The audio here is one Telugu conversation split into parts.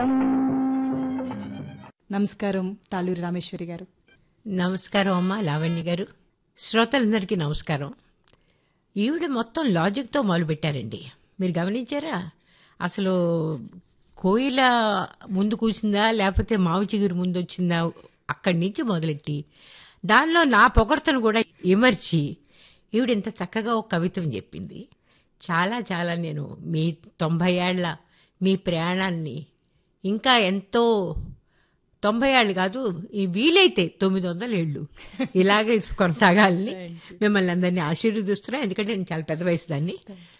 నమస్కారం తాళూరి రామేశ్వరి గారు నమస్కారం అమ్మా లావణ్య గారు శ్రోతలందరికీ నమస్కారం ఈవిడ మొత్తం లాజిక్తో మొదలుపెట్టారండి మీరు గమనించారా అసలు కోయిల ముందు కూర్చుందా లేకపోతే మావి చిగురు ముందు వచ్చిందా అక్కడి నుంచి మొదలెట్టి దానిలో నా పొగడ్తను కూడా ఇమర్చి ఈవిడ ఇంత చక్కగా ఒక కవిత్వం చెప్పింది చాలా చాలా నేను మీ తొంభై ఏళ్ల మీ ప్రయాణాన్ని ఇంకా ఎంతో తొంభై ఏళ్ళు కాదు ఈ వీలైతే తొమ్మిది వందల ఏళ్ళు ఇలాగే కొనసాగాలని మిమ్మల్ని అందరినీ ఆశీర్వదిస్తున్నా ఎందుకంటే నేను చాలా పెద్ద వయసు దాన్ని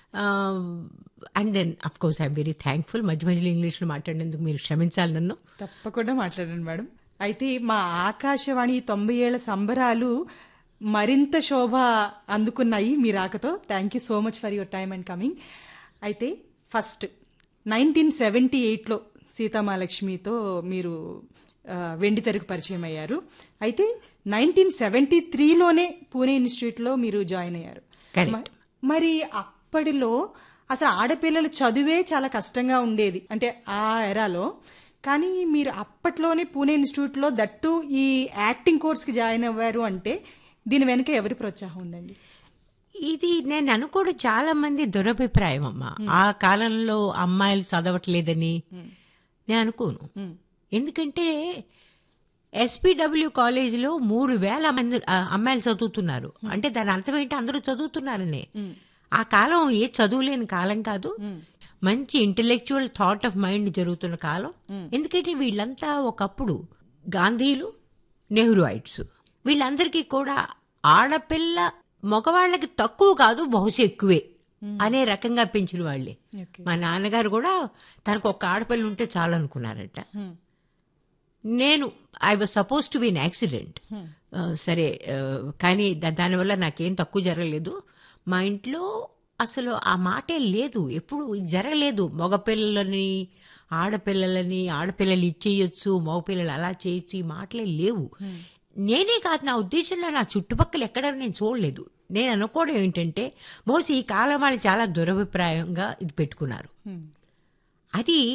and then of course I'm very thankful మధ్య మధ్యలో ఇంగ్లీష్లో మాట్లాడినందుకు మీరు క్షమించాలి నన్ను తప్పకుండా మాట్లాడండి మేడం అయితే మా ఆకాశవాణి తొంభై ఏళ్ల సంబరాలు మరింత శోభ అందుకున్నాయి మీ రాకతో thank you so much for your time and coming అయితే ఫస్ట్ నైన్టీన్ సెవెంటీ ఎయిట్లో సీతామహాలక్ష్మితో మీరు ఆ, వెండి తెరకు పరిచయం అయ్యారు అయితే నైన్టీన్ సెవెంటీ త్రీలోనే పూణే ఇన్స్టిట్యూట్లో మీరు జాయిన్ అయ్యారు Correct. మ- మరి అప్పటిలో అసలు ఆడపిల్లల చదువే చాలా కష్టంగా ఉండేది అంటే ఆ ఎరాలో కానీ మీరు అప్పట్లోనే పూణే ఇన్స్టిట్యూట్లో దట్టు ఈ యాక్టింగ్ కోర్స్కి జాయిన్ అవ్వారు అంటే దీని వెనుక ఎవరి ప్రోత్సాహం ఉందండి ఇది నేను అనుకోవడం చాలా మంది దురభిప్రాయం అమ్మా ఆ కాలంలో అమ్మాయిలు చదవట్లేదని నేను అనుకోను ఎందుకంటే ఎస్పీడబ్ల్యూ కాలేజీలో మూడు వేల మంది ఆ, అమ్మాయిలు చదువుతున్నారు అంటే దాని అర్థం ఏంటి అందరూ చదువుతున్నారనే ఆ కాలం ఏ చదువులేని కాలం కాదు మంచి ఇంటెలెక్చువల్ థాట్ ఆఫ్ మైండ్ జరుగుతున్న కాలం ఎందుకంటే వీళ్ళంతా ఒకప్పుడు గాంధీలు నెహ్రూయిట్స్ వీళ్ళందరికీ కూడా ఆడపిల్ల మగవాళ్ళకి తక్కువ కాదు బహుశా ఎక్కువే అనే రకంగా పెంచిన వాళ్ళే ఓకే మా నాన్నగారు కూడా తనకు ఒక ఆడపిల్ల ఉంటే చాలు అనుకున్నారట నేను I was supposed to be an accident సరే ఆ, కానీ దా- దానివల్ల నాకేం తక్కువ జరగలేదు మా ఇంట్లో అసలు ఆ మాటే లేదు ఎప్పుడు ఇది జరగలేదు మగపిల్లలని ఆడపిల్లలని ఆడపిల్లలు ఇచ్చేయొచ్చు మగపిల్లలు అలా చేయొచ్చు ఈ మాటలే లేవు నేనే కాదు నా ఉద్దేశంలో నా చుట్టుపక్కల ఎక్కడ నేను చూడలేదు నేను అనుకోవడం ఏంటంటే బహుశా ఈ కాలం వాళ్ళు చాలా దురభిప్రాయంగా ఇది పెట్టుకున్నారు అది